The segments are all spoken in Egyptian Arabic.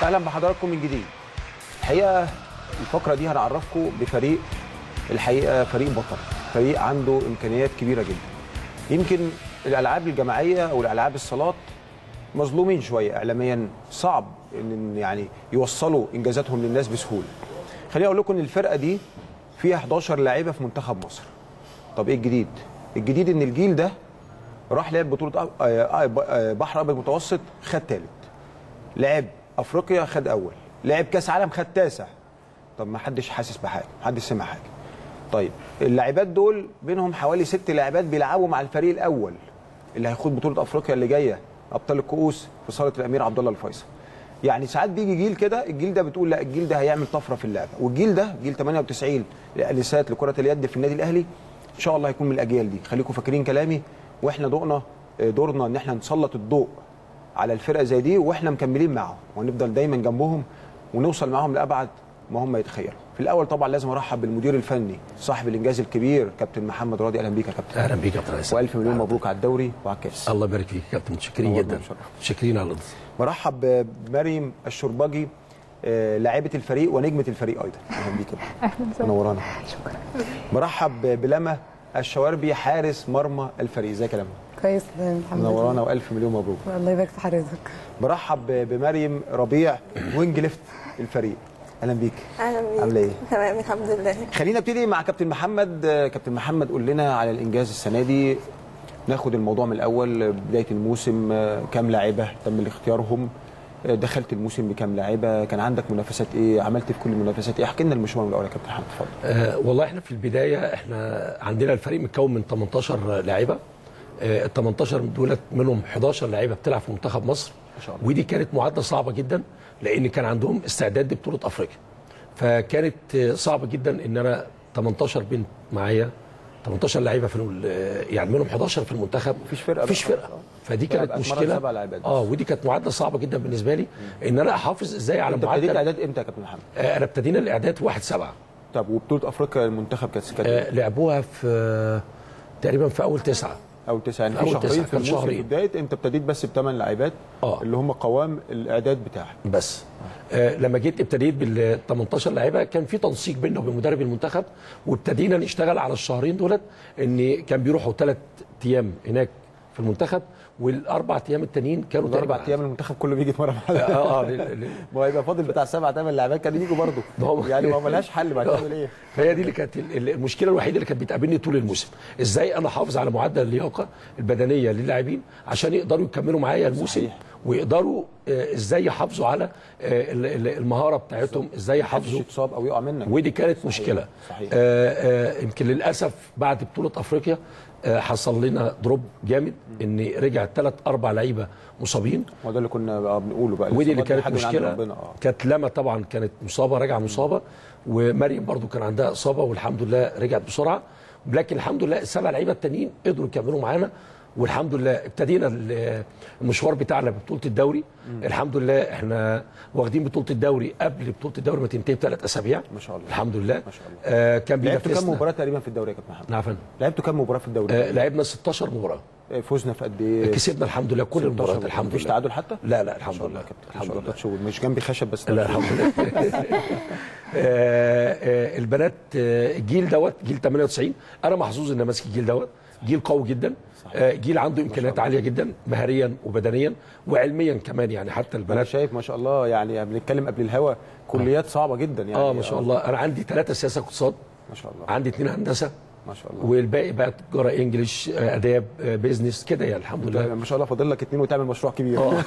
اهلا بحضراتكم من جديد الحقيقه الفقره دي هنعرفكم بفريق الحقيقه فريق بطل فريق عنده امكانيات كبيره جدا يمكن الالعاب الجماعيه او الالعاب الصالات مظلومين شويه اعلاميا صعب ان يعني يوصلوا انجازاتهم للناس بسهوله خليني اقول لكم ان الفرقه دي فيها 11 لاعيبه في منتخب مصر طب ايه الجديد الجديد ان الجيل ده راح لعب بطوله أ- آه، آه، بحر ابيض متوسط خد ثالث لعب افريقيا خد اول لعب كاس عالم خد تاسع طب ما حدش حاسس بحاجه ما حدش سمع حاجه طيب اللاعبات دول بينهم حوالي ست لاعبات بيلعبوا مع الفريق الاول اللي هيخوض بطوله افريقيا اللي جايه ابطال الكؤوس في صاله الامير عبد الله الفيصل يعني ساعات بيجي جيل كده الجيل ده بتقول لا الجيل ده هيعمل طفره في اللعبه والجيل ده جيل 98 الانسات لكره اليد في النادي الاهلي ان شاء الله هيكون من الاجيال دي خليكم فاكرين كلامي واحنا دورنا دورنا ان احنا نسلط الضوء على الفرقه زي دي واحنا مكملين معاهم وهنفضل دايما جنبهم ونوصل معاهم لابعد ما هم يتخيلوا في الاول طبعا لازم ارحب بالمدير الفني صاحب الانجاز الكبير كابتن محمد راضي اهلا بيك يا كابتن اهلا بيك يا كابتن عيسى والف مليون مبروك على الدوري وعلى الكاس الله يبارك فيك يا كابتن متشكرين نورنا جدا وشرفنا. متشكرين على الاضافه برحب بمريم الشربجي آه، لاعبة الفريق ونجمة الفريق أيضا أهلا بيك يا اهلا وسهلا منورانا شكرا برحب بلمى الشواربي حارس مرمى الفريق ازيك يا لمى كويس الحمد منورانا لله والف مليون مبروك الله يبارك في حضرتك برحب بمريم ربيع وينج ليفت الفريق اهلا بيك اهلا بيك عامله ايه تمام الحمد لله خلينا نبتدي مع كابتن محمد آه، كابتن محمد قول لنا على الانجاز السنه دي ناخد الموضوع من الاول آه، بدايه الموسم آه، كام لاعيبه تم اختيارهم آه، دخلت الموسم بكام لاعيبه كان عندك منافسات ايه عملت في كل المنافسات ايه احكي لنا المشوار من الاول يا كابتن محمد اتفضل آه والله احنا في البدايه احنا عندنا الفريق متكون من 18 لاعيبه آه ال 18 دولت منهم 11 لاعيبه بتلعب في منتخب مصر ما شاء الله. ودي كانت معادله صعبه جدا لان كان عندهم استعداد لبطوله افريقيا فكانت آه، صعبه جدا ان انا 18 بنت معايا 18 لعيبه في ال- يعني منهم 11 في المنتخب مفيش فرقة مفيش بقى. فرقه فدي بقى كانت بقت مرة مشكله سبع لاعبات بس. اه ودي كانت معادله صعبه جدا بالنسبه لي ان انا احافظ ازاي على انت ابتديت معدل اعداد امتى يا كابتن محمد آه، انا ابتدينا الاعداد 1 7 طب وبطوله افريقيا المنتخب كانت كانت آه، لعبوها في آه، تقريبا في اول تسعه او تسعه يعني في أول شهرين تسعة، في كان الموسم في شهرين. بدايه انت ابتديت بس بثمان لاعبات آه. اللي هم قوام الاعداد بتاعك بس آه لما جيت ابتديت بال 18 لعيبه كان في تنسيق بيننا وبين مدرب المنتخب وابتدينا نشتغل على الشهرين دولت ان كان بيروحوا ثلاث ايام هناك في المنتخب والاربع ايام التانيين كانوا الاربع تقريباً ايام المنتخب كله بيجي في مره واحده اه اه لل- لل- ما هو هيبقى فاضل بتاع سبع ثمان لاعبات كانوا يجوا برضه ما هو- يعني ما هو ملهاش حل ما هتعمل ايه فهي دي اللي كانت ال- ال- المشكله الوحيده اللي كانت بتقابلني طول الموسم ازاي انا احافظ على معدل اللياقه البدنيه للاعبين عشان يقدروا يكملوا معايا الموسم صحيح. ويقدروا آه، ازاي يحافظوا على آه، ال- ال- المهاره بتاعتهم ازاي محدش يحافظوا يتصاب او يقع منك ودي كانت مشكله صحيح. آه آه يمكن للاسف بعد بطوله افريقيا آه حصل لنا دروب جامد ان رجع ثلاث اربع لعيبه مصابين ما ده اللي كنا بقى بنقوله بقى ودي اللي الإصابات كانت حاجة من عند مشكله ربنا اه كانت لما طبعا كانت مصابه راجعه مصابه ومريم برضو كان عندها اصابه والحمد لله رجعت بسرعه لكن الحمد لله السبع لعيبه التانيين قدروا يكملوا معانا والحمد لله ابتدينا ال- المشوار بتاعنا ببطوله الدوري الحمد لله احنا واخدين بطوله الدوري قبل بطوله الدوري ما تنتهي بثلاث اسابيع ما شاء الله. الحمد لله ما شاء الله. آه كان لعبتوا كام بينافسنا مباراه تقريبا في الدوري يا كابتن محمد نعم يا فندم. لعبتوا كام مباراه في الدوري آه لعبنا 16 مباراه آه، فزنا في قد ايه كسبنا الحمد لله كل 16 المباريات الحمد مفيش لله تعادل حتى لا لا ما الحمد شاء الله لله يا كابتن ما الحمد شاء الله لله تاتش وود. مش جنبي خشب بس لا تاتش الحمد وود. لله آه، آه، البنات آه، الجيل دوت جيل 98 انا محظوظ ان ماسك الجيل دوت جيل قوي جدا آه، جيل عنده امكانيات عاليه جدا مهريا وبدنيا وعلميا كمان يعني حتى انا البنات شايف ما شاء الله يعني بنتكلم قبل الهوا كليات صعبه جدا يعني اه ما شاء الله انا عندي ثلاثه سياسه اقتصاد ما شاء الله عندي اثنين هندسه ما شاء الله والباقي بقى تجاره انجليش آه، اداب آه، بيزنس كده يعني الحمد لله ما شاء الله فاضل لك اتنين وتعمل مشروع كبير اه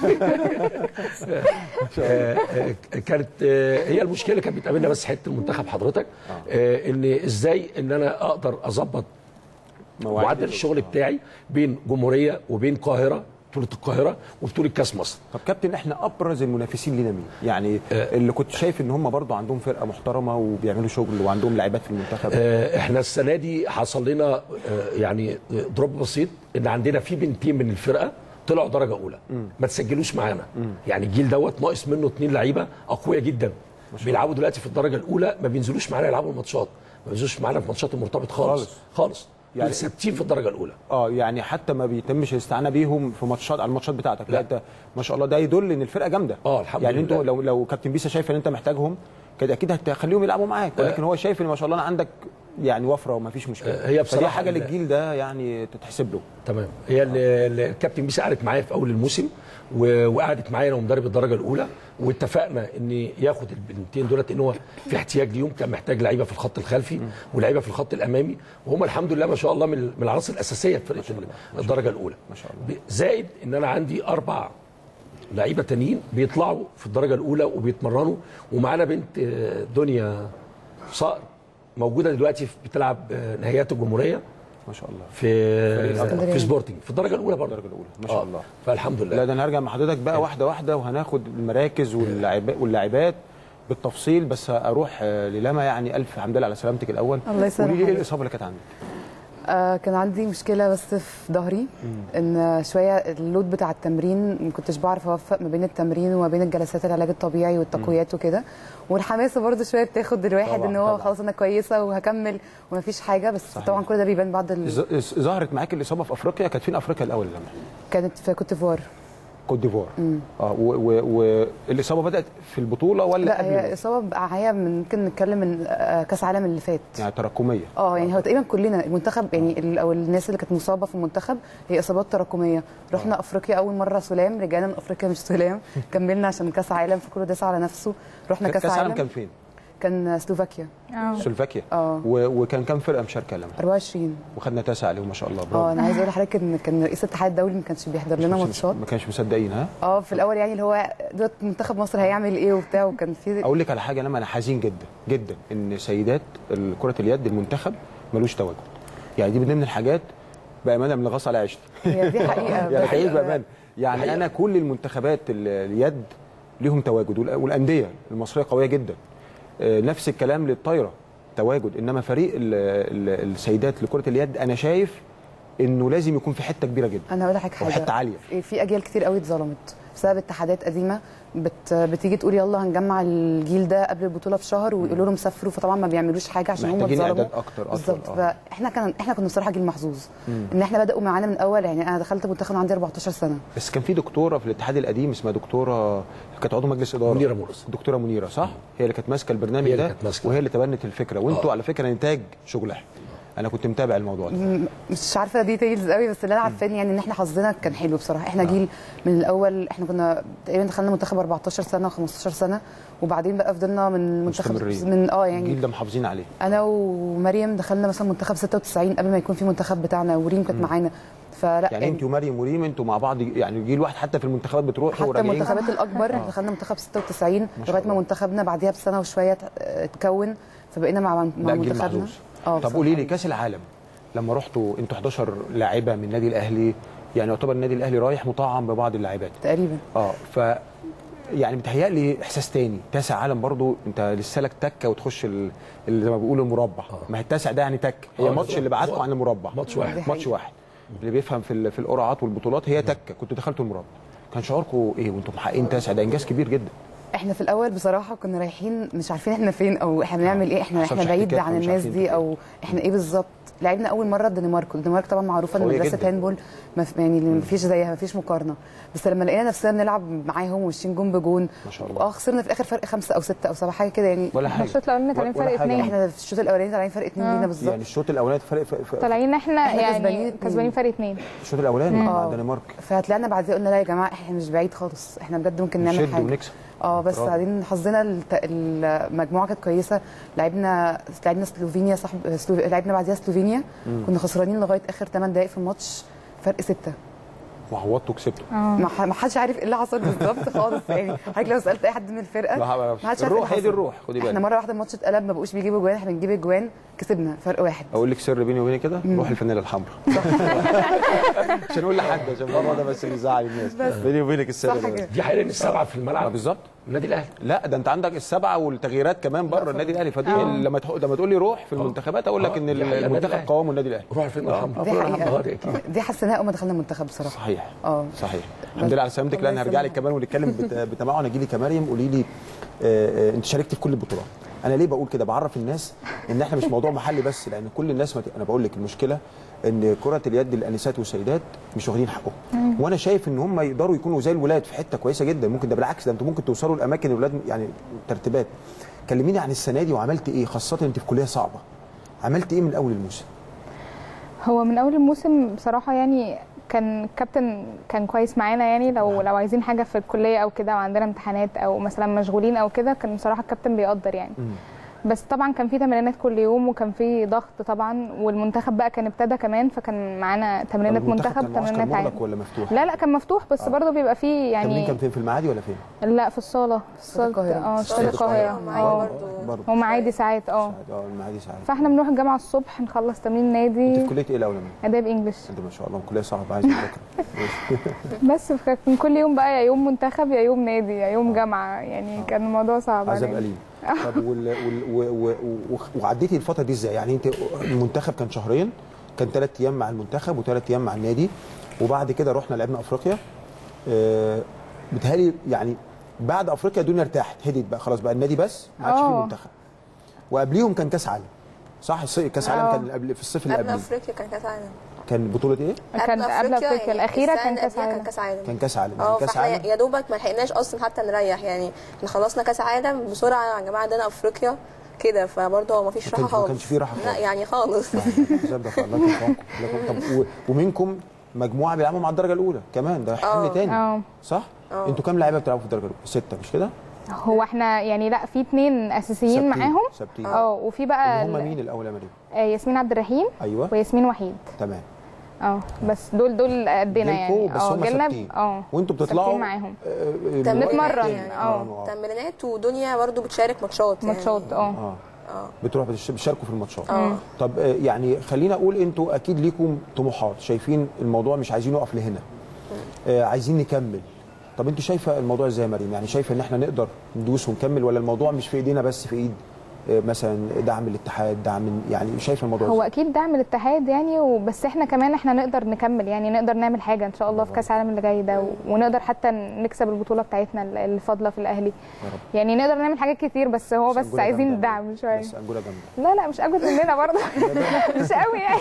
آه، آه، كانت آه، هي المشكله اللي كانت بتقابلنا بس حته المنتخب حضرتك آه، ان ازاي ان انا اقدر اظبط مواعيد معدل الشغل بتاعي بين جمهوريه وبين قاهره بطوله القاهره وبطوله كاس مصر طب كابتن احنا ابرز المنافسين لينا مين؟ يعني اللي كنت شايف ان هم برضو عندهم فرقه محترمه وبيعملوا شغل وعندهم لاعبات في المنتخب آه، احنا السنه دي حصل لنا آه، يعني دروب بسيط ان عندنا في بنتين من الفرقه طلعوا درجه اولى ما تسجلوش معانا يعني الجيل دوت ناقص منه اثنين لعيبه اقوياء جدا بيلعبوا دلوقتي في الدرجه الاولى ما بينزلوش معانا يلعبوا الماتشات ما بينزلوش معانا في ماتشات المرتبط خالص خالص. خالص يعني ثابتين في الدرجه الاولى اه يعني حتى ما بيتمش الاستعانه بيهم في ماتشات على الماتشات بتاعتك لا, لا. انت ما شاء الله ده يدل ان الفرقه جامده اه، الحمد يعني لله. انتوا لو لو كابتن بيسا شايف ان انت محتاجهم كده اكيد هتخليهم يلعبوا معاك ولكن هو شايف ان ما شاء الله انا عندك يعني وفره وما فيش مشكله اه، هي فدي بصراحة حاجه ال- للجيل ده يعني تتحسب له تمام هي ال- ال- الكابتن بيسا قعدت معايا في اول الموسم و- وقعدت معايا انا ومدرب الدرجه الاولى واتفقنا ان ياخد البنتين دولت ان هو في احتياج ليهم كان محتاج لعيبه في الخط الخلفي ولعيبه في الخط الامامي وهم الحمد لله ما شاء الله من من العناصر الاساسيه في فرقه الدرجه الاولى ما شاء الله. ب- زائد ان انا عندي اربع لعيبه تانيين بيطلعوا في الدرجه الاولى وبيتمرنوا ومعانا بنت آه، دنيا صقر موجوده دلوقتي في- بتلعب آه، نهائيات الجمهوريه ما شاء الله في اسكندرية. في سبورتنج في الدرجه الاولى برضه الدرجه الاولى ما شاء الله فالحمد لله لا ده انا هرجع مع حضرتك بقى واحده واحده وهناخد المراكز واللاعب- واللاعبات بالتفصيل بس اروح آه، للما يعني الف حمد لله على سلامتك الاول الله يسلمك قولي لي ايه حضرتك. الاصابه اللي كانت عندك آه كان عندي مشكله بس في ظهري ان شويه اللود بتاع التمرين ما كنتش بعرف اوفق ما بين التمرين وما بين الجلسات العلاج الطبيعي والتقويات وكده والحماسه برضو شويه بتاخد الواحد طبعاً، ان هو طبعاً. خلاص انا كويسه وهكمل ومفيش حاجه بس صحيح. طبعا كل ده بيبان بعد ال... ز- ظهرت معاك الاصابه في افريقيا كانت فين افريقيا الاول لما كانت في كوت ديفوار كوت ديفوار اه والاصابه بدات في البطوله ولا لا قبل هي البطولة؟ اصابه معايا من ممكن نتكلم من آه، كاس عالم اللي فات يعني تراكميه اه يعني هو تقريبا كلنا المنتخب يعني ال- او الناس اللي كانت مصابه في المنتخب هي اصابات تراكميه رحنا افريقيا اول مره سلام رجعنا من افريقيا مش سلام كملنا عشان كاس عالم فكله داس على نفسه رحنا كاس, كاس عالم العالم كان فين؟ كان سلوفاكيا سلوفاكيا اه. و- وكان كام فرقه مشاركه لما 24 وخدنا تاسع عليهم ما شاء الله اه برافو انا عايزه اقول لحضرتك ان كان رئيس الاتحاد الدولي ما كانش بيحضر لنا مش- ماتشات ما كانش مصدقين ها اه في الاول يعني اللي هو دلوقتي منتخب مصر هيعمل ايه وبتاع وكان في اقول لك على حاجه انا انا حزين جدا جدا ان سيدات كره اليد المنتخب ملوش تواجد يعني دي من ضمن الحاجات بامانه من الغص على عيشتي هي دي حقيقه يعني بس- حقيقي بامانه يعني حقيقة. انا كل المنتخبات ال- اليد ليهم تواجد وال- والانديه المصريه قويه جدا آه، نفس الكلام للطايره تواجد انما فريق ال- ال- السيدات لكره اليد انا شايف انه لازم يكون في حته كبيره جدا انا هقول لك أو حاجه حتة عالية. في- في اجيال كتير قوي اتظلمت بسبب اتحادات قديمه بت بتيجي تقول يلا هنجمع الجيل ده قبل البطوله بشهر ويقولوا لهم سافروا فطبعا ما بيعملوش حاجه عشان هم محتاجين اتظلموا إعداد أكتر، أطول، بالظبط آه. فاحنا كان احنا كنا بصراحه جيل محظوظ ان احنا بداوا معانا من الاول يعني انا دخلت منتخب عندي 14 سنه بس كان في دكتوره في الاتحاد القديم اسمها دكتوره كانت عضو مجلس اداره منيرة مرقص. دكتوره منيره صح هي اللي كانت ماسكه البرنامج هي اللي ده كانت ماسكة. وهي اللي تبنت الفكره وانتوا آه. على فكره نتاج شغلها انا كنت متابع الموضوع ده م- مش عارفه ديتيلز قوي بس اللي انا عارفاه يعني ان احنا حظنا كان حلو بصراحه احنا جيل من الاول احنا كنا تقريبا دخلنا منتخب 14 سنه و15 سنه وبعدين بقى فضلنا من منتخب مستمرين. من اه يعني الجيل ده محافظين عليه انا ومريم دخلنا مثلا منتخب 96 قبل ما يكون في منتخب بتاعنا وريم كانت معانا فلا يعني انتوا ومريم وريم انتوا مع بعض يعني جيل واحد حتى في المنتخبات بتروحوا حتى وراجعين المنتخبات الاكبر احنا دخلنا منتخب 96 شاء لغايه ما الله. منتخبنا بعديها بسنه وشويه ت- اتكون فبقينا مع مع لا جيل منتخبنا محظوظ اه طب بصراحة. قولي لي كاس العالم لما رحتوا انتوا 11 لاعبه من النادي الاهلي يعني يعتبر النادي الاهلي رايح مطعم ببعض اللاعبات تقريبا اه ف يعني بتهيألي احساس تاني تاسع عالم برضو انت لسه لك تكه وتخش ال- اللي زي ما بيقولوا المربع ما هي التاسع ده يعني تك هي آه، ماتش اللي بعدكم عن المربع ماتش واحد. دي ماتش حقيقة. واحد اللي بيفهم في ال- في القرعات والبطولات هي تكه كنتوا دخلتوا المربع كان شعوركم ايه وانتم محققين تاسع ده انجاز كبير جدا احنا في الاول بصراحه كنا رايحين مش عارفين احنا فين او احنا بنعمل ايه احنا حصلش احنا بعيد احتكاك عن ومش الناس عارفين دي انتوا او احنا ايه بالظبط لعبنا اول مره الدنمارك الدنمارك طبعا معروفه ان قوية مدرسه جدا. هاندبول ما في- يعني ما فيش زيها ما فيش مقارنه بس لما لقينا نفسنا بنلعب معاهم وماشيين جون بجون ما شاء الله. اه خسرنا في الاخر فرق خمسه او سته او سبعه حاجه كده يعني ولا حاجه الشوط الاولاني طالعين ولا فرق حاجة. اتنين احنا في الشوط الاولاني طالعين فرق اتنين آه. لينا بالظبط يعني الشوط الاولاني فرق ف- ف- طالعين احنا إحنا يعني كسبانين اتنين. كسبانين فرق اتنين الشوط الاولاني مع آه. الدنمارك فطلعنا بعدين قلنا لا يا جماعه احنا مش بعيد خالص احنا بجد ممكن نعمل نشد حاجه ونكسب اه بس برافو. بعدين حظنا الت- المجموعه كانت كويسه لعبنا لعبنا سلوفينيا صاحب سلو... لعبنا بعديها سلوفينيا كنا خسرانين لغايه اخر 8 دقائق في الماتش فرق سته وعوضتوا كسبتوا ما ح- ما حدش عارف ايه اللي حصل بالظبط خالص يعني حضرتك لو سالت اي حد من الفرقه لا، ما أعرفش. ما حدش عارف الروح إيه هي دي اللي الروح، حصل. خدي احنا بالك. مره واحده الماتش اتقلب ما بقوش بيجيبوا جوان احنا بنجيب اجوان كسبنا فرق واحد اقول لك سر بيني وبينك كده روح الفانيله الحمراء عشان اقول لحد عشان الموضوع ده بس اللي يزعل الناس بيني وبينك السر صح ده بس. كده دي حقيقه ان السبعه في آه، الملعب بالظبط النادي الاهلي لا ده انت عندك السبعه والتغييرات كمان بره النادي الاهلي فدي لما تح... لما تقول لي روح في المنتخبات اقول لك آه، ان دي حقيقة، النادي المنتخب الأهلي. قوام النادي الاهلي روح الفين الحمراء دي آه، حقيقه دي اكيد دي حسيناها اول ما دخلنا المنتخب بصراحه صحيح اه صحيح الحمد لله على سلامتك الله لا انا هرجع لك يسلمك. كمان ونتكلم بت- بتمعن اجي لي كمريم قولي لي آه، آه، انت شاركتي في كل البطولات انا ليه بقول كده بعرف الناس ان احنا مش موضوع محلي بس لان كل الناس ما ت... انا بقول لك المشكله ان كره اليد للانسات والسيدات مش واخدين حقهم وانا شايف ان هم يقدروا يكونوا زي الولاد في حته كويسه جدا ممكن ده بالعكس ده انتوا ممكن توصلوا لاماكن الولاد يعني ترتيبات كلميني عن السنه دي وعملت ايه خاصه انت في كليه صعبه عملت ايه من اول الموسم هو من اول الموسم بصراحه يعني كان الكابتن كان كويس معانا يعني لو لو عايزين حاجه في الكليه او كده وعندنا امتحانات او مثلا مشغولين او كده كان بصراحه الكابتن بيقدر يعني بس طبعا كان في تمرينات كل يوم وكان في ضغط طبعا والمنتخب بقى كان ابتدى كمان فكان معانا تمرينات المنتخب منتخب كان معسكر تمرينات عادي مغلق ولا مفتوح لا لا كان مفتوح بس آه. برضه بيبقى فيه التمرين يعني كان فين في المعادي ولا فين لا في الصاله في استاد الصاله القاهرة. اه استاد استاد القاهره معايا اه برضه. برضه هم عادي ساعات اه اه المعادي ساعات فاحنا بنروح الجامعه الصبح نخلص تمرين انت نادي في كليه ايه الاول يا مين؟ اداب انجلش انت ما شاء الله كليه صعبه عايز مذاكره بس كان كل يوم بقى يا يوم منتخب يا يوم نادي يا يوم جامعه يعني كان الموضوع صعب عذاب علينا. أليم طب وال... وال... و... و... و... وعديتي الفتره دي ازاي؟ يعني انت المنتخب كان شهرين كان ثلاث ايام مع المنتخب وثلاث ايام مع النادي وبعد كده رحنا لعبنا افريقيا آه... بتهيألي يعني بعد افريقيا الدنيا ارتاحت هديت بقى خلاص بقى النادي بس ما عادش فيه آه. منتخب وقبليهم كان كاس عالم صح الص- كاس عالم آه. كان قبل في الصيف اللي قبل قبليه افريقيا كان كاس عالم كان بطوله ايه؟ كان قبل افريقيا يعني الاخيره السنة كان اللي كاس قبلها عالم كان كاس عالم كان كاس عالم اه يعني كاس فاحنا عالم يا دوبك ما لحقناش اصلا حتى نريح يعني احنا خلصنا كاس عالم بسرعه يا جماعه عندنا افريقيا كده فبرضه هو ما فيش ما راحه كانش- ما خالص كانش فيه راحة لا خالص. يعني خالص حساب ده الله يكون في عونكم. الله يكون- طب و- ومنكم مجموعه بيلعبوا مع الدرجه الاولى كمان ده حمل آه. تاني اه صح؟ آه. انتوا كام لعيبه بتلعبوا في الدرجه الاولى؟ سته مش كده؟ هو احنا يعني لا في اتنين اساسيين ثابتين- معاهم ثابتين اه وفي بقى هم ال- مين الاول يا مريم؟ آه، ياسمين عبد الرحيم ايوه وياسمين وحيد تمام اه بس دول دول قدنا جيلكوا يعني بس اه هم جيلنا ثابتين. اه وانتوا ثابتين بتطلعوا معاهم آه، آه، تمرينات بنتمرن، يعني. اه. تمرينات ودنيا برضه بتشارك ماتشات يعني. ماتشات اه اه اه بتروح بتش- بتشاركوا في الماتشات اه طب آه، يعني خلينا اقول انتوا اكيد ليكم طموحات شايفين الموضوع مش عايزين نقف لهنا آه، عايزين نكمل طب انت شايفه الموضوع ازاي يا مريم يعني شايفه ان احنا نقدر ندوس ونكمل ولا الموضوع مش في ايدينا بس في ايد آه، مثلا دعم الاتحاد دعم يعني شايفه الموضوع هو ازاي اكيد دعم الاتحاد يعني وبس احنا كمان احنا نقدر نكمل يعني نقدر نعمل حاجه ان شاء الله في كاس العالم اللي جاي ده و- ونقدر حتى نكسب البطوله بتاعتنا اللي فاضله في الاهلي يا رب يعني نقدر نعمل حاجات كتير بس هو بس أنجولة عايزين جامدة. دعم شويه بس انجولا جامده لا لا مش اجود مننا برضه مش قوي يعني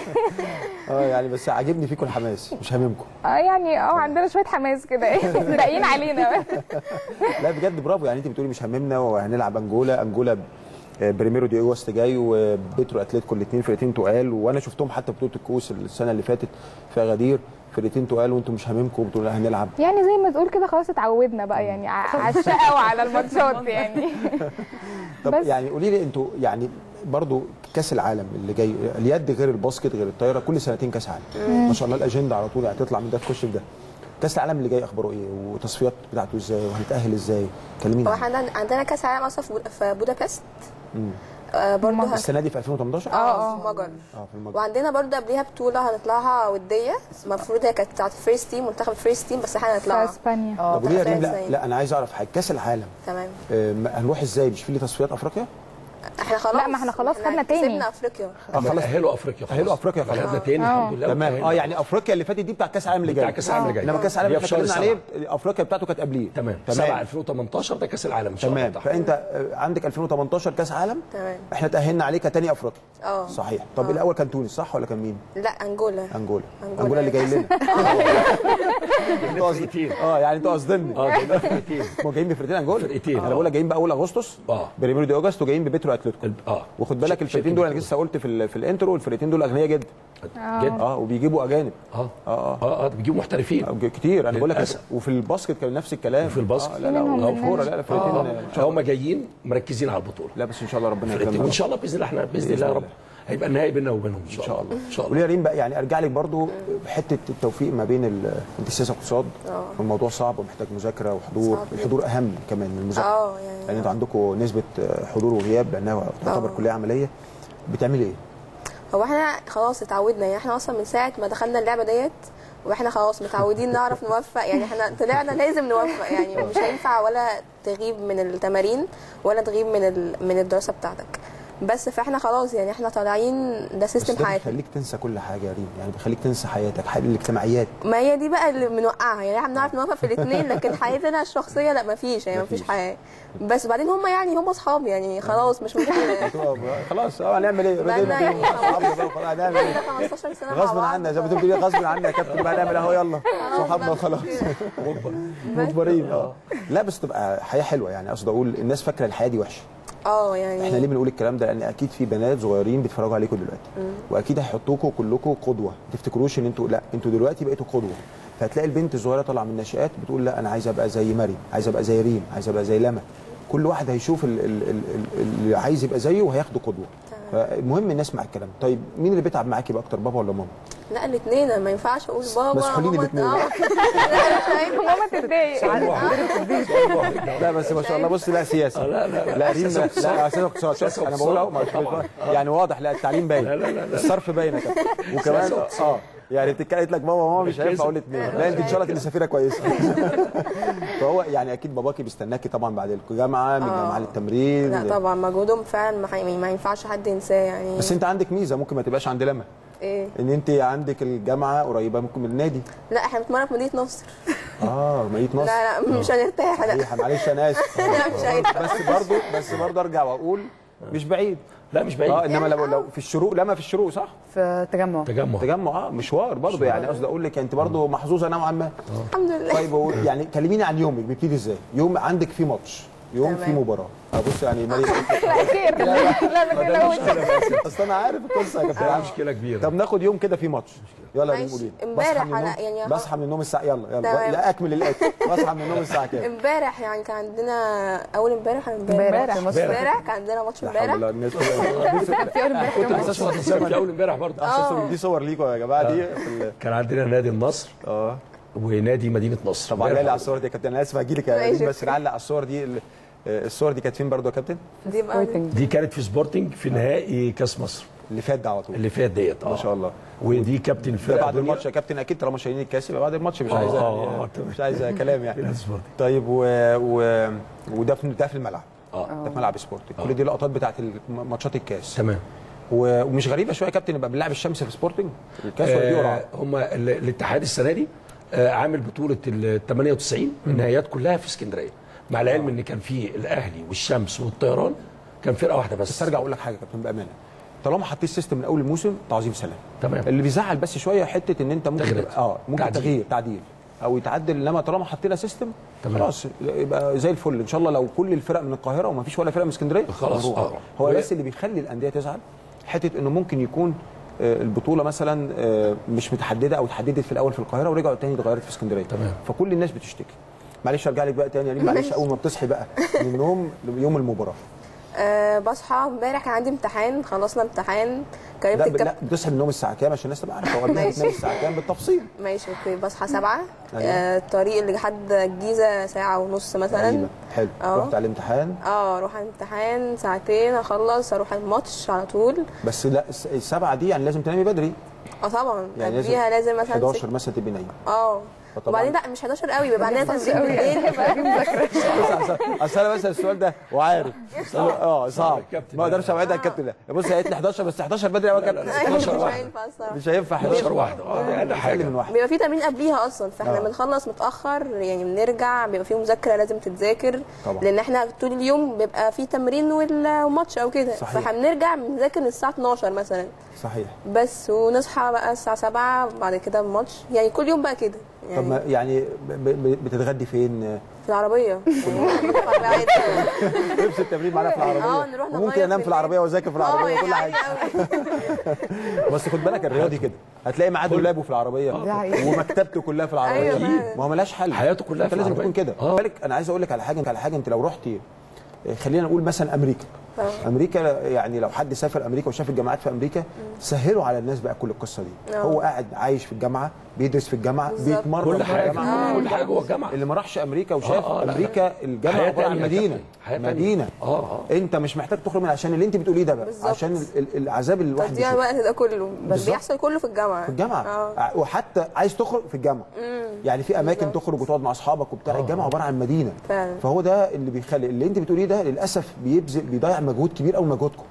اه يعني بس عاجبني فيكم الحماس مش هاممكم اه يعني اه عندنا شويه حماس كده ايه باقيين علينا لا بجد برافو يعني انت بتقولي مش هممنا وهنلعب انجولا انجولا آه، بريميرو دي اوست جاي وبيترو اتلتيكو الاثنين فرقتين تقال وانا شفتهم حتى في بطوله الكؤوس السنه اللي فاتت في غدير فرقتين تقال وانتم مش هاممكم بتقولوا لا هنلعب يعني زي ما تقول كده خلاص اتعودنا بقى يعني ع- على الشقه وعلى الماتشات يعني طب بس. يعني قولي لي انتوا يعني برضو كاس العالم اللي جاي اليد غير الباسكت غير الطايره كل سنتين كاس عالم ما شاء الله الاجنده على طول يعني تطلع من ده تخش في ده كاس العالم اللي جاي اخباره ايه وتصفيات بتاعته ازاي وهنتاهل ازاي كلمينا هو عنه. احنا عندنا- عندنا كاس عالم اصلا في بود- في بودابست آه برضه ه- السنه دي في 2018 اه في مجر اه في المجر وعندنا برضه قبليها بطوله هنطلعها وديه المفروض هي كانت بتاعت الفيرست تيم منتخب الفيرست تيم بس احنا في هنطلعها اسبانيا اه طب وليه يا ريم لا إزاي؟ لا انا عايز اعرف حاجه كاس العالم تمام آه، ما- هنروح ازاي مش في ليه تصفيات افريقيا احنا خلاص لا، ما احنا خلاص خدنا تاني. كسبنا افريقيا اه خلاص اهلوا افريقيا خلاص أهلوا أفريقيا خلاص. خدنا تاني آه. الحمد لله تمام وتأهلنا. اه يعني افريقيا اللي فاتت دي بتاع كاس العالم اللي جاي بتاع كاس العالم اللي جاي انما كاس العالم دي اللي في احنا شهر اتكلمنا عليه سبعة. افريقيا بتاعته كانت قبليه تمام تمام 7 2018 ده كاس العالم ان شاء الله تمام بتاعها. فانت آه، عندك 2018 كاس عالم تمام احنا تاهلنا عليه كتاني افريقيا اه صحيح طب آه. الاول كان تونس صح ولا كان مين لا انجولا انجولا أنجولا. انجولا اللي جاي لنا انتوا فرقتين. قصد- اه يعني انتوا قصدني اه جايبين فرقتين ما هو جايين بفرقتين انجولا فرقتين. انا آه. بقول لك جايين باول اغسطس اه. بريميرو دي اوجست وجايين ببيترو اتلتيكو اه وخد بالك شركة الفرقتين دول انا بيترو. لسه قلت في ال- في الانترو الفرقتين دول اغنياء جدا جدا اه وبيجيبوا اجانب اه اه اه اه اه بيجيبوا محترفين آه، كتير انا بقول لك للأسف. وفي الباسكت كان نفس الكلام وفي الباسكت. آه لا لا في منهم وفي الكوره مننا. لا لا فرقتين اه ان شاء الله هم جايين مركزين على البطوله لا بس ان شاء الله ربنا فرقتين يكرمنا وان شاء الله باذن الله احنا باذن بإذن الله يا رب الله. هيبقى النهائي بيننا وبينهم ان شاء الله ان شاء قولي الله يا ريم بقى يعني ارجع لك برضو بحته التوفيق ما بين ال- انت السياسه والاقتصاد اه. والموضوع صعب ومحتاج مذاكره وحضور صعب جدا. الحضور اهم كمان من المذاكره اه يعني لان انتوا عندكم نسبه حضور وغياب لانها تعتبر اه. كليه عمليه بتعملي ايه؟ هو احنا خلاص اتعودنا يعني احنا اصلا من ساعه ما دخلنا اللعبه ديت واحنا خلاص متعودين نعرف نوفق يعني احنا طلعنا لازم نوفق يعني مش هينفع ولا تغيب من التمارين ولا تغيب من ال... من الدراسه بتاعتك بس فاحنا خلاص يعني احنا طالعين ده بس سيستم ده حياتنا بيخليك تنسى كل حاجه يا ريم يعني بيخليك تنسى حياتك حي... الاجتماعيات ما هي دي بقى اللي بنوقعها يعني احنا بنعرف نوفق في الاثنين لكن حياتنا الشخصيه لا ما فيش يعني ما فيش مفيش. حياه بس بعدين هم يعني هم اصحاب يعني خلاص مش مشكله خلاص اه هنعمل ايه؟ بقالنا رضينا يعني بيهم. أصحابنا بقى وخلاص هنعمل ايه؟ 15 سنه مع غصب بعض. عنا زي ما تقولي غصب عنا يا كابتن بقى نعمل اهو يلا صحابنا بقى وخلاص كده. مجبرين اه لا بس تبقى حياه حلوه يعني اقصد اقول الناس فاكره الحياه دي وحشه اه يعني احنا ليه بنقول الكلام ده لان اكيد في بنات صغيرين بيتفرجوا عليكم دلوقتي واكيد هيحطوكوا كلكم قدوه ما تفتكروش ان انتوا لا انتوا دلوقتي بقيتوا قدوه فهتلاقي البنت الصغيره طالعه من الناشئات بتقول لا انا عايزه ابقى زي مريم عايزه ابقى زي ريم عايزه ابقى زي لما كل واحد هيشوف ال- ال- ال- ال- اللي عايز يبقى زيه وهياخده قدوه فالمهم الناس مع الكلام طيب مين اللي بيتعب معاكي بقى اكتر بابا ولا ماما لا الاثنين ما ينفعش اقول بابا مسحولين ماما- الاتنين. اه لا مش هينفع ماما تتضايق لا بس ما شاء الله بص لا سياسه لا لا لا ريم سياسة لا واقتصاد. اساسا اقتصاد سياسة انا بقول اهو ما- طبعاً. يعني واضح لا التعليم باين لا، لا، لا، لا. الصرف باين يا كابتن وكمان سياسة واقتصاد. اه يعني بتتكلم قالت لك بابا وماما مش هينفع اقول اثنين لا انت ان شاء الله تبقي سفيره كويسه فهو يعني اكيد باباكي بيستناكي طبعا بعد الجامعه من الجامعه للتمرين لا طبعا مجهودهم فعلا ما حي- ما ينفعش حد ينساه يعني بس انت عندك ميزه ممكن ما تبقاش عند لما ايه ان انت عندك الجامعه قريبه ممكن من النادي لا احنا بنتمرن في مدينه نصر اه مدينه نصر لا لا مش هنرتاح لا صحيح معلش انا اسف لا مش هينفع بس برضو بس برضو ارجع واقول مش بعيد لا مش بعيد اه انما لو لو في الشروق لما في الشروق صح في تجمع تجمع تجمع اه مشوار برضه يعني قصدي اقول لك انت برضه محظوظه نوعا ما الحمد لله طيب هو يعني كلميني عن يومك بيبتدي ازاي يوم عندك فيه ماتش يوم تمام. فيه مباراه اه بص يعني مريم لا خير لا ما تقلقوش اصل انا عارف القصه يا كابتن لا عامر. مشكله كبيره طب ناخد يوم كده فيه ماتش يلا يا ريم ماشي. قولي لي. امبارح بصحى من النوم- على- يعني بصحى من النوم الساعه يلا يلا تمام. لا اكمل الاتي بصحى من النوم الساعه كام امبارح يعني كان عندنا اول امبارح ولا امبارح في مصر. امبارح كان عندنا ماتش لا حول امبارح الله الناس في اول امبارح كنت كمان. لسه واخد الصور في اول امبارح برضه احسن دي صور ليكم يا جماعه دي في ال- كان عندنا نادي النصر اه ونادي مدينه نصر طب علق على الصور دي يا كابتن انا اسف هجي لك يا ماشي. ريم بس نعلق على الصور دي ال- آه، الصور دي كانت فين برضه يا كابتن دي بقى سبورتنج. دي كانت في سبورتنج في نهائي كاس مصر اللي فات ده على طول اللي فات ديت اه ما شاء الله ودي كابتن ده الفرقه بعد دنيا. الماتش يا كابتن اكيد طالما شايلين الكاس يبقى بعد الماتش مش آه، عايز آه، يعني آه، تمام. مش عايز كلام يعني في سبورتنج. طيب و... و... وده في ده في الملعب اه ده في ملعب سبورتنج كل دي لقطات بتاعت الم- ماتشات الكاس تمام و... ومش غريبه شويه يا كابتن يبقى بنلعب الشمس في سبورتنج الكاس ولا دي قرعه هم الاتحاد السنه دي آه، عامل بطوله ال 98 النهائيات كلها في اسكندريه مع العلم ان كان في الاهلي والشمس والطيران كان فرقه واحده بس بس ارجع اقول لك حاجه يا كابتن بامانه طالما حطيت سيستم من اول الموسم تعظيم سلام تمام. اللي بيزعل بس شويه حته ان انت ممكن تغييرات. تبقى- اه ممكن تعديل. تغيير تعديل او يتعدل انما طالما حطينا سيستم تمام. خلاص يبقى زي الفل ان شاء الله لو كل الفرق من القاهره وما فيش ولا فرقه من اسكندريه خلاص، نروح. آه. هو و- بس اللي بيخلي الانديه تزعل حته انه ممكن يكون آه، البطوله مثلا آه، مش متحدده او اتحددت في الاول في القاهره ورجعوا تاني اتغيرت في اسكندريه تمام. فكل الناس بتشتكي معلش ارجع لك بقى تاني يا ريم معلش اول ما بتصحي بقى من النوم يوم المباراه أه بصحى امبارح كان عندي امتحان خلصنا امتحان كلمت لا ب- لا الكابتن بتصحي من النوم الساعه كام عشان الناس تبقى عارفه هو قبلها ماشي. بتنام الساعه كام بالتفصيل ماشي اوكي بصحى سبعة أيوة. أه الطريق اللي لحد الجيزة ساعة ونص مثلا تقريبا حلو اه. رحت على الامتحان اه اروح على الامتحان ساعتين اخلص اروح الماتش على طول بس لا الس- السبعه دي يعني لازم تنامي بدري اه طبعا يعني يعني لازم قبليها لازم مثلا 11 مثلا تبقي نايمه اه فطبعاً- وبعدين لا مش 11 قوي بيبقى عندنا تمرين بالليل بص أصل- اصل انا بسال السؤال ده وعارف اه صعب الكابتن. ما اقدرش اوعدها الكابتن ده بص هي قالت لي 11 بس 11 بدري قوي يا كابتن أيوة، مش 11 واحدة. هينفع الصراحة. مش هينفع 11 واحده اه دي اقل اقل حاجه من واحد بيبقى في تمرين قبليها اصلا فاحنا آه. بنخلص متاخر يعني بنرجع بيبقى في مذاكره لازم تتذاكر طبعا. لان احنا طول اليوم بيبقى في تمرين وال- والماتش او كده صحيح. فاحنا بنرجع بنذاكر الساعه 12 مثلا صحيح بس ونصحى بقى الساعه 7 بعد كده الماتش يعني كل يوم بقى كده طب يعني ما يعني ب- ب- بتتغدي فين؟ في العربيه يعني بقى عادي. لبس التمرين معانا في العربيه اه نروح وممكن نغير انام في العربيه واذاكر في اه العربيه يعني وكل عادي حاجه قوي بس خد بالك الرياضي كده هتلاقي معاه دولابه في العربيه دي حقيقة. ومكتبته كلها في العربيه أيوة فعلا. ما هو ملهاش حل حياته كلها انت في لازم العربية. تكون كده آه. خد بالك انا عايز اقول لك على حاجه على حاجه انت لو رحتي خلينا نقول مثلا امريكا آه. امريكا يعني لو حد سافر امريكا وشاف الجامعات في امريكا سهلوا على الناس بقى كل القصه دي آه. هو قاعد عايش في الجامعه بيدرس في الجامعه بالظبط. بيتمرن كل في حاجه الجامعه كل حاجه جوه الجامعه اللي ما راحش امريكا وشاف آه، آه، لا، امريكا الجامعه حياة عباره عن تانية يا مدينه كابتن، حياة تانية. مدينه اه اه انت مش محتاج تخرج من عشان اللي انت بتقوليه ده بقى بالظبط. عشان ال- ال- العذاب اللي الواحد تضييع بيشوفه. الوقت ده كله بس بالظبط. بيحصل كله في الجامعه في الجامعه اه وحتى عايز تخرج في الجامعه يعني في اماكن بالظبط. تخرج وتقعد مع اصحابك وبتاع الجامعه عباره عن مدينه فعلا. فهو ده اللي بيخلي اللي انت بتقوليه ده للاسف بيبذل بيضيع مجهود كبير قوي مجهودكم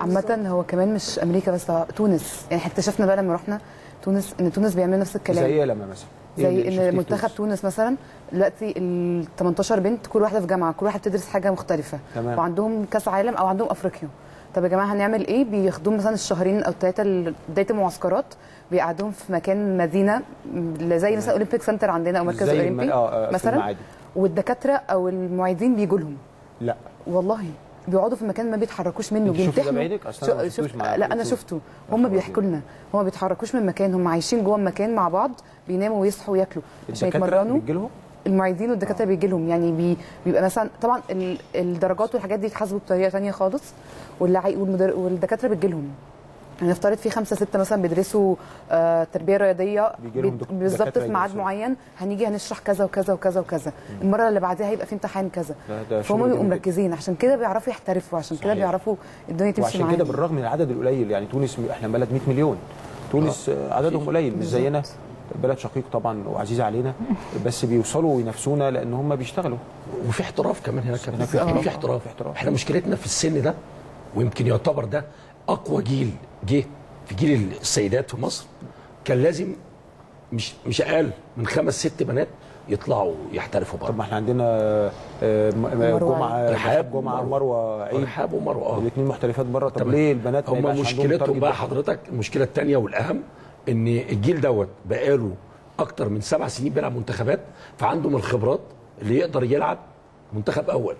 عامة هو كمان مش امريكا بس هو تونس يعني احنا اكتشفنا بقى لما رحنا تونس ان تونس بيعملوا نفس الكلام زي ايه لما مثلا إيه اللي شفتيه زي في ان منتخب تونس؟ تونس مثلا دلوقتي ال 18 بنت كل واحده في جامعه كل واحده بتدرس حاجه مختلفه تمام. وعندهم كاس عالم او عندهم افريقيا طب يا جماعه هنعمل ايه بياخدوهم مثلا الشهرين او الثلاثه ال- بدايه المعسكرات بيقعدوهم في مكان مدينه م- زي مثلا اولمبيك سنتر عندنا او مركز زي الم- اولمبي آه، آه، في مثلا المعادي. والدكاتره او المعيدين بيجوا لهم لا والله بيقعدوا في المكان ما بيتحركوش منه انت شفتي ده بيمتحنوا بعينك؟ أصل أنا ما شو- شفتوش شفت مع لا انا الدكتور. شفته ما هم شاء الله. بيحكوا لنا هم ما بيتحركوش من مكان هم عايشين جوه المكان مع بعض بيناموا ويصحوا وياكلوا عشان الدكاتره يتمرنوا بيجي لهم المعيدين والدكاتره بيجي لهم يعني بي بيبقى مثلا طبعا ال- الدرجات والحاجات دي بتحاسبوا بطريقه ثانيه خالص واللعي والمدر... والدكاتره بتجي لهم يعني نفترض في خمسه سته مثلا بيدرسوا آه تربيه رياضيه بيجي لهم بت- دك- بالظبط دكاترة في ميعاد يدرسوا. معين هنيجي هنشرح كذا وكذا وكذا وكذا المره اللي بعدها هيبقى في امتحان كذا ده- ده فهم شغل بيبقوا جامد جدا. مركزين عشان كده بيعرفوا يحترفوا عشان كده صحيح. بيعرفوا الدنيا تمشي وعشان معاهم كده بالرغم من العدد القليل يعني تونس احنا بلد 100 مليون تونس آه. عددهم قليل مش زينا بلد شقيق طبعا وعزيز علينا بس بيوصلوا وينافسونا لان هم بيشتغلوا وفي احتراف كمان هناك كمان هناك في, في في احتراف في احتراف. احنا مشكلتنا في السن ده ويمكن يعتبر ده اقوى جيل جه في جيل السيدات في مصر كان لازم مش مش اقل من خمس ست بنات يطلعوا يحترفوا طب بره ما احنا عندنا آه، م- م- مروة جمعه رحاب جمعه ومروة. مروه عيد رحاب ومروه اه الاثنين محترفات بره طب تمام. ليه البنات ما هم يبقاش عندهم مشكلتهم تارجت بقى واحد؟ حضرتك المشكله الثانيه والاهم ان الجيل دوت بقاله اكتر من سبع سنين بيلعب منتخبات فعندهم الخبرات اللي يقدر يلعب منتخب اول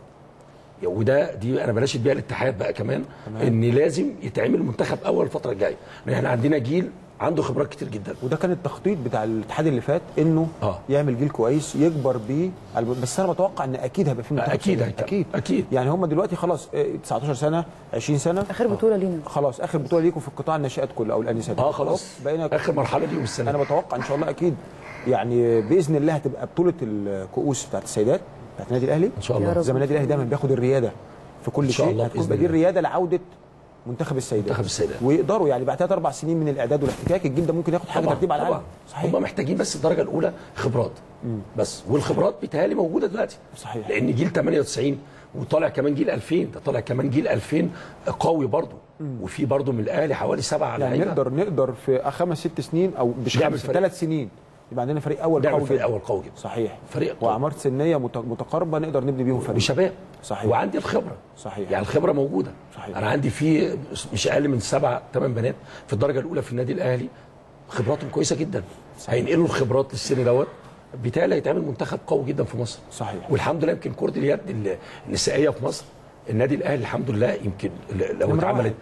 وده دي انا بناشد بيها الاتحاد بقى كمان تمام. ان لازم يتعمل منتخب اول الفتره الجايه لان احنا عندنا جيل عنده خبرات كتير جدا وده كان التخطيط بتاع الاتحاد اللي فات انه آه. يعمل جيل كويس يكبر بيه على الب- بس انا بتوقع ان اكيد هيبقى في منتخب أكيد سيدات. هيكمل. اكيد أكيد. يعني هم دلوقتي خلاص آه، 19 سنه 20 سنه اخر بطوله لينا خلاص اخر بطوله ليكم في القطاع الناشئات كله او الانسات اه خلاص أوف، بقينا اخر مرحله دي والسنه انا بتوقع ان شاء الله اكيد يعني باذن الله هتبقى بطوله الكؤوس بتاعت السيدات بتاعت النادي الاهلي ان شاء يا الله رب. زي ما النادي الاهلي دايما بياخد الرياده في كل إن شاء شيء الله هتكون بإذن دي الله. الرياده لعوده منتخب السيدات منتخب السيدات. ويقدروا يعني بعد ثلاث اربع سنين من الاعداد والاحتكاك الجيل ده ممكن ياخد حاجه طبعاً، ترتيب على طبعاً. العالم صحيح هم محتاجين بس الدرجه الاولى خبرات بس والخبرات بيتهيألي موجوده دلوقتي صحيح. لان جيل 98 وطالع كمان جيل 2000 ده طالع كمان جيل 2000 قوي برضه وفي برضه من الاهلي حوالي سبعه يعني لعيبة. نقدر نقدر في خمس ست سنين او مش نعمل خمس فريق. ثلاث سنين يبقى عندنا فريق اول نعمل قوي فريق جدا اول قوي جدا صحيح فريق قوي. واعمار سنيه مت- متقاربه نقدر نبني بيهم فريق وشباب صحيح. وعندي الخبره صحيح. يعني الخبره موجوده صحيح. انا عندي في مش اقل من سبع ثمان بنات في الدرجه الاولى في النادي الاهلي خبراتهم كويسه جدا هينقلوا الخبرات للسن دوت بالتالي هيتعمل منتخب قوي جدا في مصر صحيح. والحمد لله يمكن كره اليد ال- النسائيه في مصر النادي الاهلي الحمد لله يمكن ل- لو نمرة اتعملت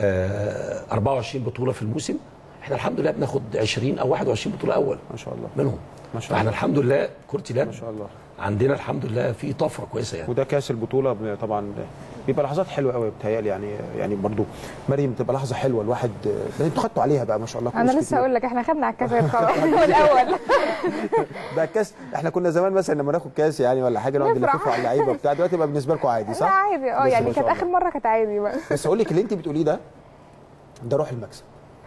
آه 24 بطوله في الموسم احنا الحمد لله بناخد 20 او 21 بطوله اول ما شاء الله منهم ما شاء فاحنا الله. الحمد لله كره اليد ما شاء الله عندنا الحمد لله في طفره كويسه يعني وده كاس البطوله ب- طبعا بيبقى لحظات حلوه قوي بتهيألي يعني يعني برضو مريم بتبقى لحظه حلوه الواحد انتوا خدتوا عليها بقى ما شاء الله انا كؤوس لسه كتير. هقول لك احنا خدنا على الكاسات خلاص من الاول ده الكاس احنا كنا زمان مثلا لما ناخد كاس يعني ولا حاجه نقعد نفرح. نلففه على اللعيبه وبتاع دلوقتي بقى بالنسبه لكم عادي لا صح؟ عادي اه بس يعني ما شاء كانت اخر الله. مره كانت عادي بقى بس اقول لك اللي انت بتقوليه ده ده روح المكسب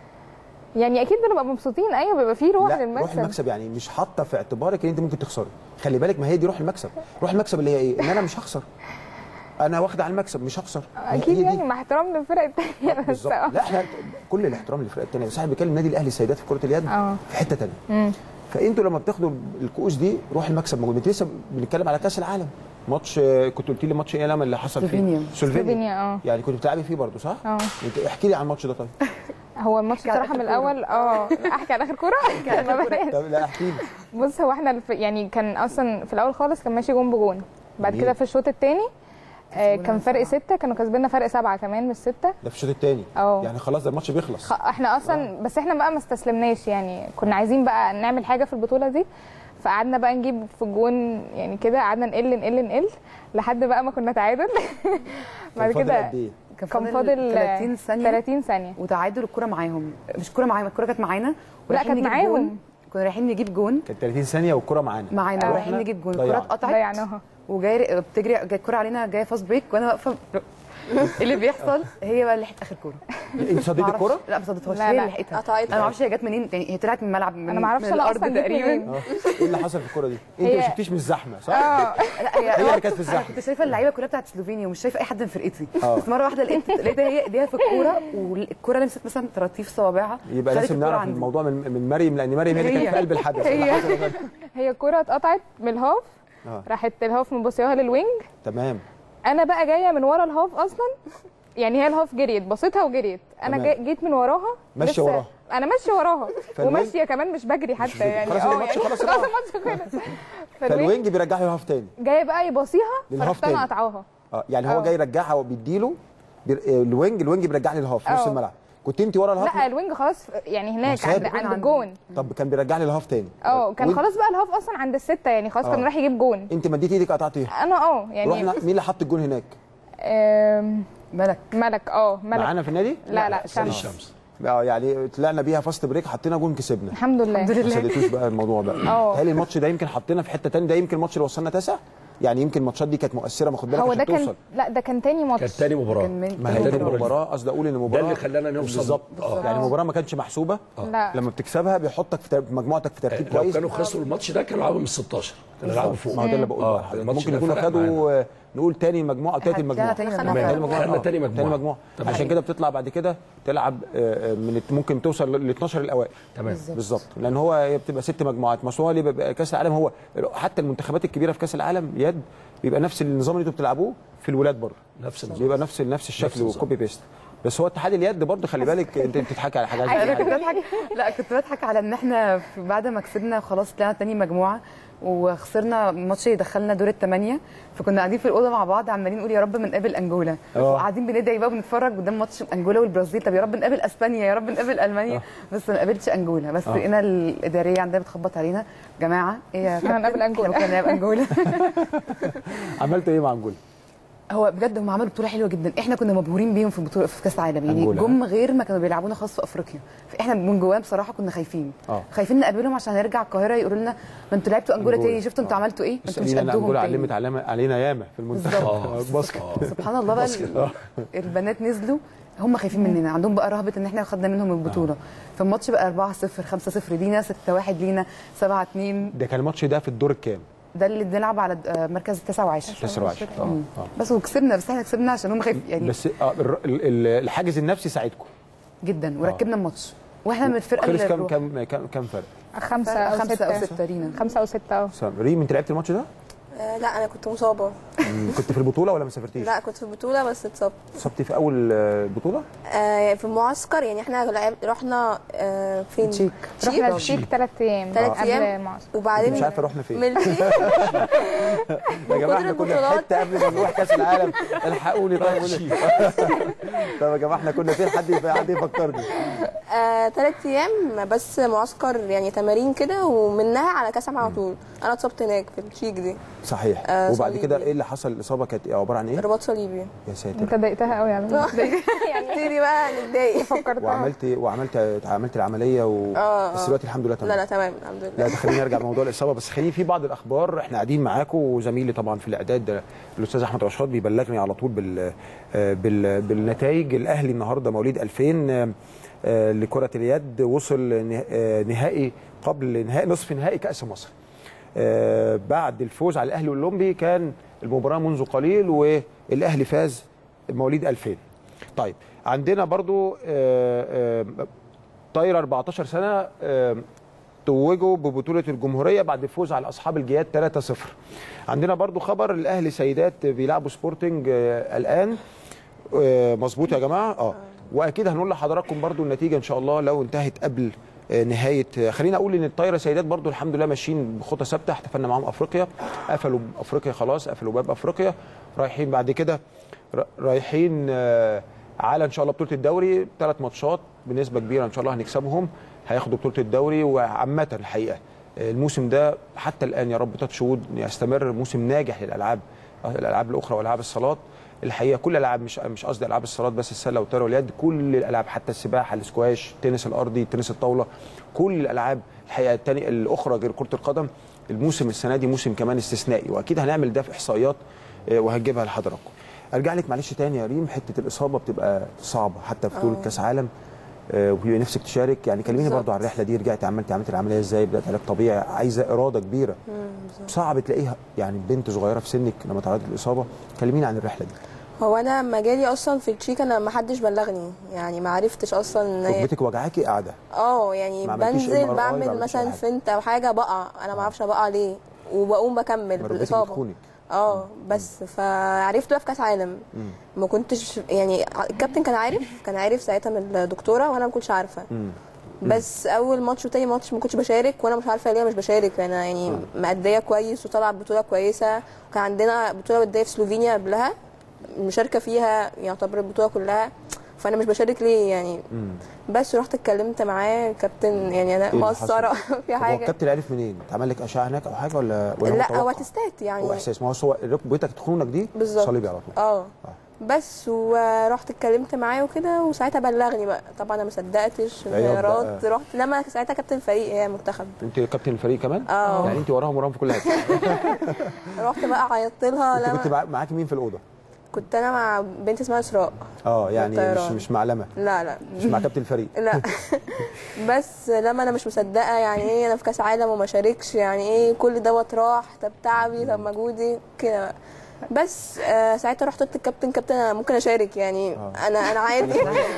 يعني اكيد بنبقى مبسوطين ايوه بيبقى فيه روح لا روح للمكسب المكسب يعني مش حاطه في اعتبارك ان انت ممكن تخسري خلي بالك ما هي دي روح المكسب روح المكسب اللي هي ايه ان انا مش هخسر انا واخد على المكسب مش هخسر هي- اكيد هي دي. يعني مع احترام للفرق التانيه بس بالظبط اه لا احنا كل الاحترام للفرق الثانيه بس احنا بنتكلم النادي الاهلي السيدات في كره اليد اه. في حته ثانيه فانتوا لما بتاخدوا الكؤوس دي روح المكسب موجود انت لسه بنتكلم على كاس العالم ماتش كنت قلت لي ماتش ايه لما اللي حصل سلوفينيا. فيه سلوفينيا، اه. يعني كنت بتلعبي فيه برضه صح؟ اه. انت احكي لي عن الماتش ده طيب هو الماتش على بصراحه آخر من كورة. الاول اه احكي على اخر كوره ما بلاش طب لا احكي لي بص هو احنا الف... يعني كان اصلا في الاول خالص كان ماشي جون بجون بعد جميل. كده في الشوط الثاني آه كسبونا كان فرق سبعة. ستة كانوا كسبنا فرق سبعة كمان مش ستة ده في الشوط الثاني اه. يعني خلاص ده الماتش بيخلص خ- احنا اصلا بس احنا بقى ما استسلمناش يعني كنا عايزين بقى نعمل حاجة في البطولة دي فقعدنا بقى نجيب في الجون يعني كده قعدنا نقل نقل نقل لحد بقى ما كنا تعادل بعد كان فاضل كده قد ايه؟ كان فاضل 30 ثانيه 30 ثانية وتعادل الكره معاهم مش الكره معاهم الكره كانت معانا ورايحين كانت نجيب معاهم. جون. كنا رايحين نجيب جون كانت 30 ثانيه والكره معانا معانا ورحنا رايحين نجيب جون الكره ضيعنا. اتقطعت ضيعناها وجاي بتجري جاي الكره علينا جايه فاست بريك وانا واقفه ايه اللي بيحصل هي بقى اللي لحقت اخر كوره انت صديت معرفش- الكوره؟ لا ما صدتهاش لا، هي لا. اللي لحقتها قطعتها. انا ما اعرفش هي جت منين يعني هي طلعت من الملعب من انا ما اعرفش من انا الارض اصلا جيت تقريبا منين اه ايه اللي حصل في الكوره دي؟ انت هي- ما شفتيش من الزحمه صح؟ اه لا هي هي اللي كانت في انا الزحمه كنت شايفه اللعيبه كلها بتاعت سلوفينيا ومش شايفه اي حد من فرقتي اه. بس مره واحده لقيت لقيتها هي ايديها في الكوره والكوره لمست مثلا طراطيف صوابعها يبقى خدت لازم الكورة نعرف عندي. الموضوع من من مريم لان مريم هي اللي كانت هي. في قلب الحدث هي. اللي حصل يا مريم. هي كرة اتقطعت من الهاف اه. راحت الهاف مبصيها للوينج تمام انا بقى جايه من ورا الهاف اصلا يعني هي الهاف جريت بصيتها وجريت انا تمام. جا- جيت من وراها ماشية لسه- وراها. انا ماشيه وراها فالوينج- وماشيه كمان مش بجري حتى بجري. يعني خلاص اه الماتش يعني خلاص خلاص راح. الماتش خلص فالوينج فالوينج بيرجع له هاف تاني جايه بقى يبصيها للهاف فرحت انا تاني. قطعاها اه يعني هو اه. جاي يرجعها وبيديله بير... آه، الوينج الوينج بيرجع لي الهاف في نص اه. الملعب كنت انت ورا الهاف لا الوينج خلاص يعني هناك ساب. عند عند عند- الجون طب كان بيرجع لي الهاف تاني اه كان وانت- خلاص بقى الهاف اصلا عند السته يعني خلاص اه. كان رايح يجيب جون انت مديت ايدك قطعتيها انا اه يعني رحنا مين اللي حط الجون هناك؟ آم، ملك ملك اه ملك معانا في النادي؟ لا لا سال شمس الشمس اه يعني طلعنا بيها فاست بريك حطينا جون كسبنا الحمد لله الحمد ما لله سليتوش بقى الموضوع بقى اه. هل الماتش ده يمكن حطينا في حته تانية ده يمكن الماتش اللي وصلنا تاسع يعني يمكن الماتشات دي كانت مؤثره ما خد بالك هو عشان ده كان توصل لا ده كان تاني ماتش كانت تاني مباراه كان من- ما هي تاني تاني مباراة. مباراه قصدي اقول ان المباراه اللي خلانا نوصل. بالظبط اه. يعني المباراه ما كانتش محسوبه لا لما بتكسبها بيحطك في تر- مجموعتك في ترتيب لو كويس كانوا خسروا الماتش ده كانوا لعبوا من 16 كانوا لعبوا فوق ما هو ده اللي بقوله اه بقى. الماتش ممكن ده يكونوا فرق خدوا آه، نقول تاني مجموعه او تالت احنا المجموعه تاني خدنا مجموعة. تاني مجموعه خدنا آه. تاني مجموعة. تاني مجموعه تمام. عشان كده بتطلع بعد كده تلعب آه، آه، من الت- ممكن توصل ل 12 الاوائل تمام بالظبط لان هو هي بتبقى ست مجموعات ما هو اللي بيبقى كاس العالم هو حتى المنتخبات الكبيره في كاس العالم يد بيبقى نفس النظام اللي انتوا بتلعبوه في الولاد بره نفس النظام بيبقى نفس نفس الشكل النظام. وكوبي بيست بس هو اتحاد اليد برضه خلي بالك انت بتضحكي على حاجات انا كنت بضحك لا كنت بضحك على ان احنا في- بعد ما كسبنا خلاص طلعنا تاني مجموعه وخسرنا ماتش يدخلنا دور الثمانيه فكنا قاعدين في الاوضه مع بعض عمالين نقول يا رب نقابل انجولا اه. وقاعدين بندعي بقى بنتفرج قدام ماتش انجولا والبرازيل طب يا رب نقابل اسبانيا يا رب نقابل المانيا بس ما قابلتش انجولا بس لقينا الاداريه عندنا بتخبط علينا جماعه ايه يا كابتن؟ هنقابل أنجولا. احنا ممكن نقابل انجولا عملت ايه مع انجولا؟ هو بجد هم عملوا بطوله حلوه جدا احنا كنا مبهورين بيهم في بطوله في كاس العالم يعني أنجولا. جم غير ما كانوا بيلعبونا خالص في افريقيا فاحنا من جوانا بصراحه كنا خايفين اه. خايفين نقابلهم عشان نرجع القاهره يقولوا لنا ما انتوا لعبتوا انجولا أنجولا. تاني شفتوا انتوا اه. عملتوا ايه ما بس انتوا مش قالين قدهم انجولا تاني علمت علامة- علينا ياما في المنتخب اه باسكت آه. سبحان الله بقى ال- البنات نزلوا هم خايفين مننا عندهم بقى رهبه ان احنا خدنا منهم البطوله فالماتش بقى 4 0 5 0 لينا 6 1 لينا 7 2 ده كان الماتش ده في الدور الكام؟ ده اللي بنلعب على آه، مركز 9 و10 تسعة وعشرة. اه اه بس وكسبنا بس احنا كسبنا عشان هم خايف يعني بس اه الر- ال- ال- الحاجز النفسي ساعدكم جدا وركبنا الماتش واحنا من الفرقه خلص اللي كام بنروح. كام كام كام فرق؟ خمسة أو خمسة ستة أو ستة لينا خمسة أو ستة اه سام. ريم انت لعبت الماتش ده؟ آه، لا انا كنت مصابه مم. كنت في البطوله ولا ما سافرتيش؟ لا كنت في البطوله بس اتصبت صبتي في اول آه، البطوله؟ آه، في المعسكر يعني احنا لعب رحنا آه، فين تشيك. رحنا تشيك التشيك ثلاث أيام تلات قبل أيام. المعسكر وبعدين مش عارفه رحنا فين من التشيك يا جماعه احنا كنا في البطولات. حته قبل ما نروح كاس العالم الحقوني طيب قولي. طب يا جماعه احنا كنا فين حد حد يفكرني آه، تلات ايام بس معسكر يعني تمارين كده ومنها على كاس العالم على طول انا اتصبت هناك في التشيك دي صحيح آه، وبعد صليبي. كده ايه اللي حصل الاصابه كانت عباره عن ايه؟ رباط صليبي يا ساتر أنت ضايقتها قوي على فكرة. يعني نبتدي بقى نتضايق فكرتها وعملت وعملت عملت العمليه و... اه بس آه. دلوقتي الحمد لله تمام لا لا تمام الحمد لله لا ده خلينا نرجع لموضوع الاصابه بس خليني في بعض الاخبار احنا قاعدين معاكم وزميلي طبعا في الاعداد ده الاستاذ احمد رشاد بيبلغني على طول بال آه، بال بالنتائج الاهلي النهارده مواليد 2000 آه، آه، لكره اليد وصل نه- آه، نهائي قبل نهائي نصف نهائي كاس مصر آه، بعد الفوز على الاهلي والاولمبي كان المباراه منذ قليل والاهلي فاز مواليد 2000 طيب عندنا برضو آه، آه، طايره 14 سنه آه، توجوا ببطوله الجمهوريه بعد الفوز على اصحاب الجياد 3-0 عندنا برضو خبر الاهلي سيدات بيلعبوا سبورتنج آه، الان آه، مظبوط يا جماعه اه واكيد هنقول لحضراتكم برضو النتيجه ان شاء الله لو انتهت قبل آه، نهايه آه، خلينا اقول ان الطايره سيدات برضو الحمد لله ماشيين بخطى ثابته احتفلنا معاهم افريقيا قفلوا افريقيا خلاص قفلوا باب افريقيا رايحين بعد كده ر- رايحين آه، على ان شاء الله بطوله الدوري ثلاث ماتشات بنسبه كبيره ان شاء الله هنكسبهم هياخدوا بطوله الدوري وعامه الحقيقه آه، الموسم ده حتى الان يا رب تلات شهور يستمر موسم ناجح للالعاب آه، الالعاب الاخرى والعاب الصالات الحقيقه كل الالعاب مش مش قصدي العاب الصالات بس السله والطايره واليد كل الالعاب حتى السباحه الاسكواش التنس الارضي تنس الطاوله كل الالعاب الحقيقه التانية الاخرى غير كره القدم الموسم السنه دي موسم كمان استثنائي واكيد هنعمل ده في احصائيات آه، وهنجيبها لحضراتكم ارجع لك معلش تاني يا ريم حته الاصابه بتبقى صعبه حتى في بطوله آه. كاس عالم آه، وبيبقى نفسك تشارك يعني كلميني بالظبط. برضو عن الرحله دي رجعتي عملتي عملتي العمليه ازاي بدات علاج طبيعي عايزه اراده كبيره صعب تلاقيها يعني بنت صغيره في سنك لما تعرضت للاصابه كلميني عن الرحله دي هو انا لما جالي اصلا في التشيك انا ما حدش بلغني يعني ما عرفتش اصلا ان هي ركبتك وجعاكي قاعده اه يعني ما عملتيش بنزل MRI ما بعمل عملتيش مثلا أي حاجة. فنت او حاجه بقع انا ما اعرفش بقع ليه وبقوم بكمل ركبتك بالاصابه بتخونك اه بس فعرفت بقى في كاس عالم ما كنتش يعني الكابتن كان عارف كان عارف ساعتها من الدكتوره وانا ما كنتش عارفه بس اول ماتش وتاني ماتش ما كنتش بشارك وانا مش عارفه ليه مش بشارك انا يعني مأديه كويس وطالعه بطوله كويسه وكان عندنا بطوله وديه في سلوفينيا قبلها مشاركه فيها يعتبر البطوله كلها فانا مش بشارك ليه يعني بس رحت اتكلمت معاه كابتن يعني انا اللي مقصره حصل؟ في طب هو حاجه الكابتن عرف منين؟ اتعمل لك اشعه هناك او حاجه ولا ولا لا هو متوقع؟ تستات يعني هو احساس ما هو سواء ركبتك تخونك دي بالظبط صليبي على طول اه بس ورحت اتكلمت معاه وكده وساعتها بلغني بقى طبعا انا ما صدقتش عياط الغيارات بقى. رحت لما ساعتها كابتن فريق هي منتخب انت كابتن الفريق كمان؟ اه. يعني انت وراهم وراهم في كل حاجه رحت بقى عيطت لها انت كنت لما مع- معاكي مين في الاوضه؟ كنت انا مع بنت اسمها اسراء اه يعني مش الطيران. مش معلمه لا لا مش مع كابتن الفريق لا بس لما انا مش مصدقه يعني ايه انا في كاس عالم وما شاركش يعني ايه كل دوت راح طب تعبي طب مجهودي كده بقى. بس آه ساعتها رحت قلت للكابتن كابتن انا ممكن اشارك يعني انا انا عادي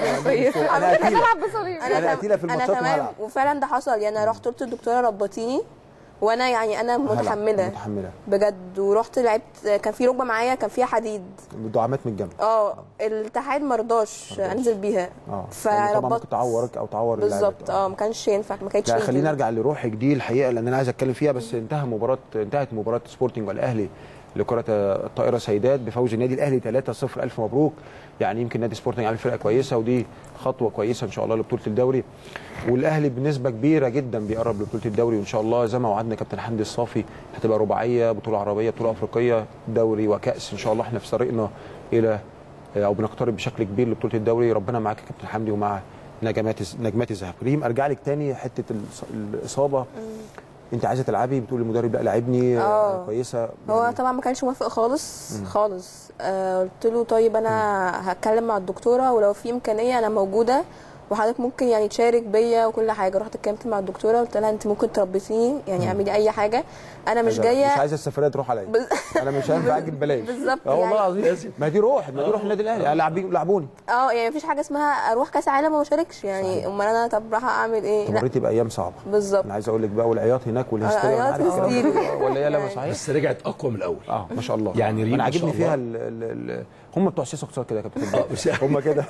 انا قتيله بلعب بصليب أنا تم- قتيلة في الماتشات انا تمام وهلعب. وفعلا ده حصل يعني انا رحت قلت للدكتوره ربطيني وانا يعني انا هلعب. متحمله متحمله بجد ورحت لعبت كان في ركبه معايا كان فيها حديد بدعامات من الجنب اه الاتحاد مرضاش انزل بيها اه طبعا ممكن فربطت تعورك او تعور اللاعب. بالظبط اه ما كانش ينفع ما كانتش لا إيدي. خلينا نرجع لروحك دي الحقيقه لان انا عايز اتكلم فيها بس انتهى مباراه انتهت مباراه سبورتنج والاهلي لكره الطائره سيدات بفوز النادي الاهلي 3-0 الف مبروك يعني يمكن نادي سبورتنج عامل فرقه كويسه ودي خطوه كويسه ان شاء الله لبطوله الدوري والاهلي بنسبه كبيره جدا بيقرب لبطوله الدوري وان شاء الله زي ما وعدنا كابتن حمدي الصافي هتبقى رباعيه بطوله عربيه بطوله افريقيه دوري وكاس ان شاء الله احنا في طريقنا الى او بنقترب بشكل كبير لبطوله الدوري ربنا معاك يا كابتن حمدي ومع نجمات نجمات الذهب ريم ارجع لك تاني حته الإص- الاصابه انت عايزه تلعبي بتقول المدرب لا لعبني آه، آه. كويسه هو يعني طبعا ما كانش موافق خالص خالص آه قلت له طيب انا هتكلم مع الدكتوره ولو في امكانيه انا موجوده وحضرتك ممكن يعني تشارك بيا وكل حاجه رحت اتكلمت مع الدكتوره قلت لها انت ممكن تربطيني يعني اعملي اي حاجه انا مش عايزة- جايه مش عايزه السفريه تروح عليا بز- انا مش هينفع اجي ببلاش بالظبط اه والله يعني. العظيم ما دي روح ما دي روح النادي الاهلي يعني لعبي- لعبوني اه يعني مفيش حاجه اسمها اروح كاس عالم وما اشاركش يعني امال انا طب راح اعمل ايه لا مريتي بايام صعبه بالظبط انا عايز اقول لك بقى والعياط هناك والهستيريا عياط وأنا عارف الكلام ده. هستيري. ولا هي لا ما يعني. صحيح بس رجعت اقوى من الاول اه ما شاء الله يعني ريم انا ما شاء عاجبني فيها الله. ال ال ال هم بتوع سياسه اقتصاد كده يا كابتن آه، بس- هم كده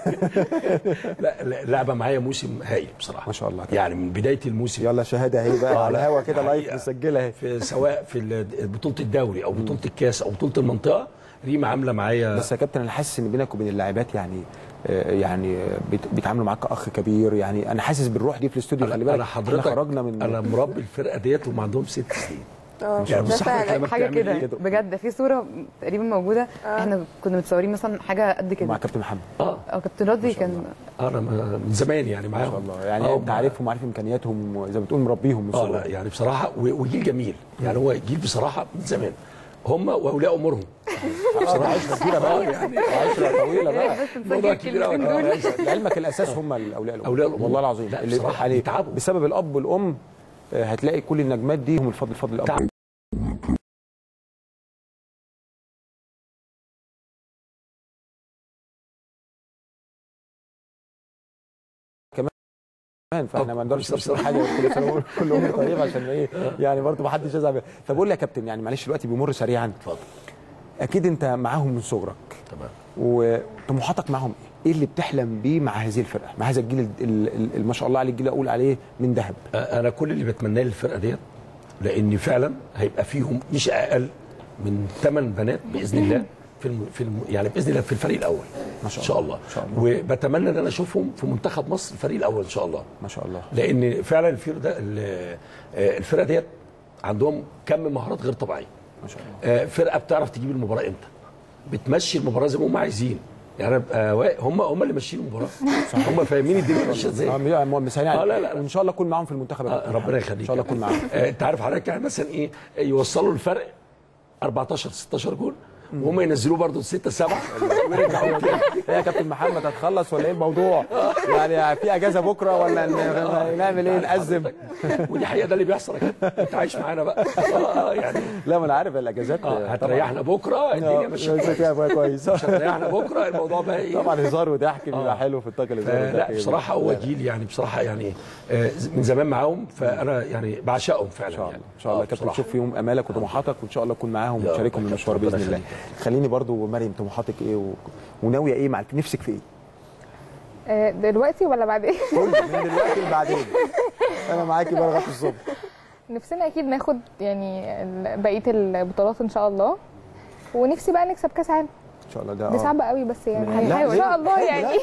لا لا، لعبه معايا موسم هايل بصراحه ما شاء الله. يعني من بدايه الموسم يلا شهاده اهي بقى آه، على لا، الهوا كده لايف حقيقة. مسجله اهي في سواء في ال- بطوله الدوري او بطوله الكاس او بطوله المنطقه ريم عامله معايا بس يا كابتن انا حاسس ان بينك وبين اللاعبات يعني آه، يعني بيت- بيتعاملوا معاك كاخ كبير يعني انا حاسس بالروح دي في الاستوديو خلي بالك انا حضرتك احنا خرجنا من انا مربي الفرقه ديت وهم عندهم ست سنين اه يعني ده بص حضرتك فعلا لما حاجه بتعمل كده كده. بجد في صوره تقريبا موجوده احنا كنا متصورين مثلا حاجه قد مع كده كابتن محمد اه او كابتن راضي كان انا م- من زمان يعني ما معاهم شاء الله يعني آه، انت عارفهم وعارف امكانياتهم زي ما بتقول مربيهم من اه صغرهم لا يعني بصراحه و- وجيل جميل يعني هو جيل بصراحه من زمان هم واولياء امورهم بصراحه عشره كبيره بقى يعني عشره طويله بقى موضوع كبير قوي لعلمك الاساس هم الاولياء الامور أولياء الأمور. والله العظيم لا، اللي بصراحة يعني بيتعبوا. بسبب الاب والام آه، هتلاقي كل النجمات دي هم الفضل فضل الاب تعب. كمان فاحنا ما نقدرش آه، نشتغل حاجه كل سنه وأقول كل امور طيب عشان ايه يعني برضه ما حدش يزعل منها. طب قول لي يا كابتن يعني معلش الوقت بيمر سريعا اتفضل اكيد انت معاهم من صغرك تمام وطموحاتك معاهم ايه؟ ايه اللي بتحلم بيه مع هذه الفرقه؟ مع هذا الجيل ال- ال- ال- ما شاء الله عليه الجيل اقول عليه من ذهب انا كل اللي بتمناه للفرقه ديت لان فعلا هيبقى فيهم مش اقل من ثمان بنات باذن الله في الم... في الم... يعني باذن الله في الفريق الاول ما شاء ان شاء الله, الله. إن شاء الله. وبتمنى ان انا اشوفهم في منتخب مصر الفريق الاول ان شاء الله ما شاء الله لان فعلا الفرقه ده ال- آه، الفرقه ديت عندهم كم مهارات غير طبيعيه ما شاء الله آه، فرقه بتعرف تجيب المباراه امتى بتمشي المباراه زي ما هم عايزين يعني أبقى وا- هم هم اللي ماشيين المباراه هم فاهمين الدنيا ماشيه ازاي اه م- مسهلين آه، عليك. لا، لا. وان شاء الله اكون معاهم في المنتخب يا آه، كابتن. ربنا يخليك ان شاء الله اكون معاهم آه، انت عارف حضرتك يعني مثلا ايه يوصلوا الفرق 14 16 جول وهم ينزلوه برضه 6 7 ويرجعوا تاني ايه يا كابتن محمد هتخلص ولا ايه الموضوع؟ يعني في اجازه بكره ولا ن- نعمل ايه نأزم؟ ودي حقيقه ده اللي بيحصل يا كابتن. انت عايش معانا بقى آه، يعني لا ما انا عارف الاجازات آه، هتريحنا بكره الدنيا مش فيها بقى كويس هتريحنا بكره الموضوع بقى ايه طبعا هزار وضحك بيبقى حلو في الطاقه الهزار آه، والضحك لا بصراحه هو جيل يعني بصراحه يعني آه، من زمان معاهم فانا يعني بعشقهم فعلا ان شاء الله يعني ان شاء الله آه، يا كابتن بصراحة. نشوف فيهم امالك وطموحاتك وان شاء الله تكون معاهم يا وتشاركهم رب يا المشوار كابتن، باذن ربنا الله يخليك. خليني برضو مريم طموحاتك ايه و... وناويه ايه مع نفسك في ايه؟ آه، دلوقتي ولا بعدين كل من دلوقتي لبعدين انا معاكي بقى لغايه الصبح نفسنا اكيد ناخد يعني ال- بقيه البطولات ان شاء الله ونفسي بقى نكسب كاس عالم ان شاء الله ده دي آه. صعبه قوي بس يعني لا، هنحاول ان ليه؟ شاء الله لا، يعني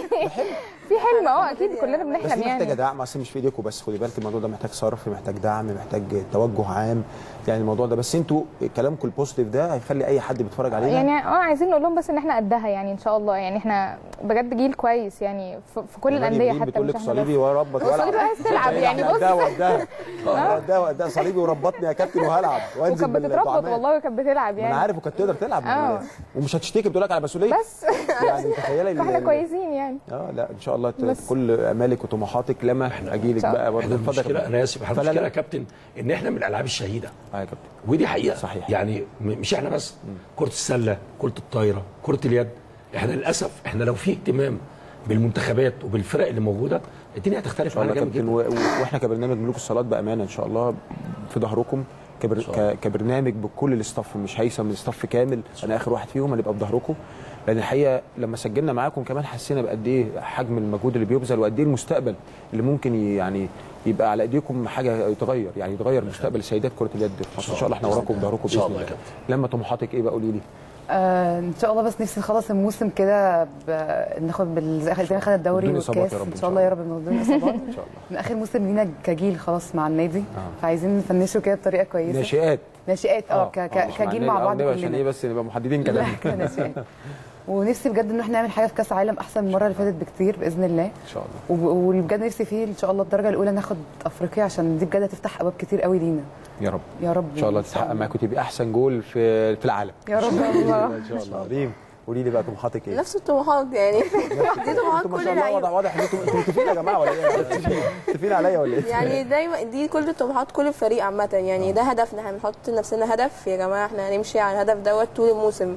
في حلم اه اكيد كلنا بس بنحلم دي محتاجه يعني دعم اصل مش في ايديكم بس خدي بالك الموضوع ده محتاج صرف محتاج دعم محتاج توجه عام يعني الموضوع ده بس انتوا كلامكم البوزيتيف ده هيخلي اي حد بيتفرج علينا يعني اه عايزين نقول لهم بس ان احنا قدها يعني ان شاء الله يعني احنا بجد جيل كويس يعني في في كل مريم الانديه دي حتى بتقول مش لك احنا صليبي بس. وربط هو صليبي عايز تلعب يعني بص قدها وقدها قدها وقدها صليبي وربطني يا كابتن وهلعب وانزل وكانت بتتربط بالطعمية. والله وكانت بتلعب ما انا يعني عارف وكانت تقدر تلعب من آه. الولاد. ومش هتشتكي بتقول لك على مسؤوليه بس يعني تخيلي ال- فاحنا ال- كويسين يعني اه لا ان شاء الله ت- بس. كل امالك وطموحاتك لما اجي لك شاء بقى برضه احنا المشكله اتفضل انا اسف احنا فلا لا. المشكله يا كابتن ان احنا من الالعاب الشهيده اه يا كابتن ودي حقيقه صحيح. يعني م- مش احنا بس كره السله كره الطايره كره اليد احنا للاسف احنا لو في اهتمام بالمنتخبات وبالفرق اللي موجوده الدنيا هتختلف ان شاء الله معانا جامد كابتن جدا و- و- واحنا كبرنامج ملوك الصالات بامانه ان شاء الله في ظهركم كبر شاء الله. ك- كبرنامج بكل الاستاف مش هيثم من الاستاف كامل انا اخر واحد فيهم هنبقى في ظهركم لان الحقيقه لما سجلنا معاكم كمان حسينا بقد ايه حجم المجهود اللي بيبذل وقد ايه المستقبل اللي ممكن ي- يعني يبقى على ايديكم حاجه يتغير يعني يتغير مستقبل سيدات كره اليد في مصر ان شاء الله احنا وراكم في ظهركم إن شاء باذن الله الله يا لما طموحاتك ايه بقى قولي لي آه ان شاء الله بس نفسي نخلص الموسم كده ب- ناخد بال زي ما خد الدوري بدون إصابات والكاس يا رب ان إن شاء شاء الله يا الله. رب من بدون اصابات ان شاء الله من اخر موسم لينا كجيل خلاص مع النادي فعايزين نفنشه كده بطريقه كويسه ناشئات ناشئات اه ك- ك- مش كجيل النادي. مع آه، بعض النادي عشان كلنا ايه بس نبقى محددين كلام لا ناشئات ونفسي بجد ان احنا نعمل حاجه في كاس عالم احسن من المره اللي فاتت بكتير باذن الله ان شاء الله وب- واللي بجد نفسي فيه ان شاء الله الدرجه الاولى ناخد افريقيا عشان دي بجد هتفتح ابواب كتير قوي لينا يا رب يا رب ان شاء الله تتحقق معاك وتبقي احسن جول في في العالم يا رب الله ان شاء الله ريم قولي لي بقى طموحاتك ايه؟ نفس الطموحات يعني دي طموحات انتوا ما كل شاء الله واضح اللعيبه واضح ان انتوا انتوا متفقين يا جماعه ولا ايه؟ متفقين عليا ولا ايه؟ يعني دايما دي كل طموحات كل الفريق عامة يعني ده هدفنا احنا بنحط لنفسنا هدف يا جماعة احنا هنمشي على الهدف دوت طول الموسم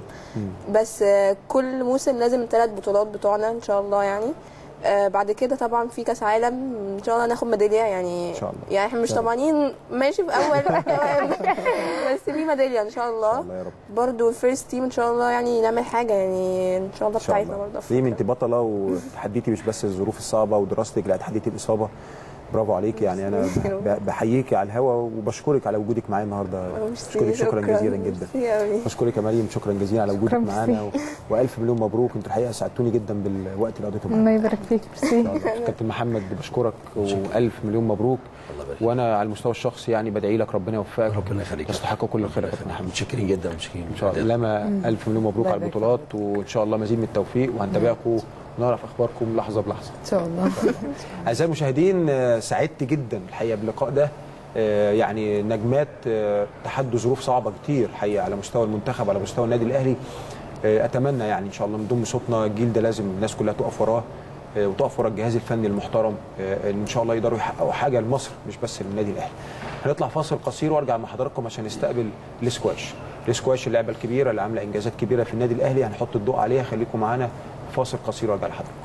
بس آه، كل موسم لازم الثلاث بطولات بتوعنا ان شاء الله يعني آه، بعد كده طبعا في كاس عالم ان شاء الله ناخد ميداليه يعني إن شاء الله. يعني احنا مش يا رب. طمعانين ماشي في اول بس في ميداليه ان شاء ان الله شاء الله يا رب برضو الفيرست تيم ان شاء الله يعني نعمل حاجه يعني ان شاء الله ان شاء بتاعتنا الله برضه ريم انت بطله وتحديتي مش بس الظروف الصعبه ودراستك لا تحديتي الاصابه برافو عليك يعني انا ب- بحييكي على الهوا وبشكرك على وجودك معايا النهارده بشكرك شكرا جزيلا جدا ميرسي أوي. بشكرك يا مريم شكرا جزيلا على وجودك شكراً معانا و... والف مليون مبروك انتوا الحقيقه ساعدتوني جدا بالوقت اللي قضيته معانا الله يبارك فيك ميرسي كابتن محمد بشكرك والف مليون مبروك الله يبارك وانا على المستوى الشخصي يعني بدعي لك ربنا يوفقك ربنا يخليك تستحق كل الخير يا كابتن محمد متشكرين جدا متشكرين ان شاء الله لما الف مليون مبروك الله على يبارك البطولات وان شاء الله مزيد من التوفيق وهنتابعكم ونعرف اخباركم لحظه بلحظه ان شاء الله اعزائي المشاهدين آه، سعدت جدا الحقيقه باللقاء ده آه، يعني نجمات آه، تحدوا ظروف صعبه كتير الحقيقه على مستوى المنتخب على مستوى النادي الاهلي آه، اتمنى يعني ان شاء الله نضم صوتنا الجيل ده لازم الناس كلها تقف وراه آه، وتقف ورا الجهاز الفني المحترم آه، ان شاء الله يقدروا يحققوا حاجه لمصر مش بس للنادي الاهلي هنطلع فاصل قصير وارجع مع حضراتكم عشان نستقبل الاسكواش الاسكواش اللعبه الكبيره اللي عامله انجازات كبيره في النادي الاهلي هنحط الضوء عليها خليكم معانا فاصل قصير وارجع لحضراتكم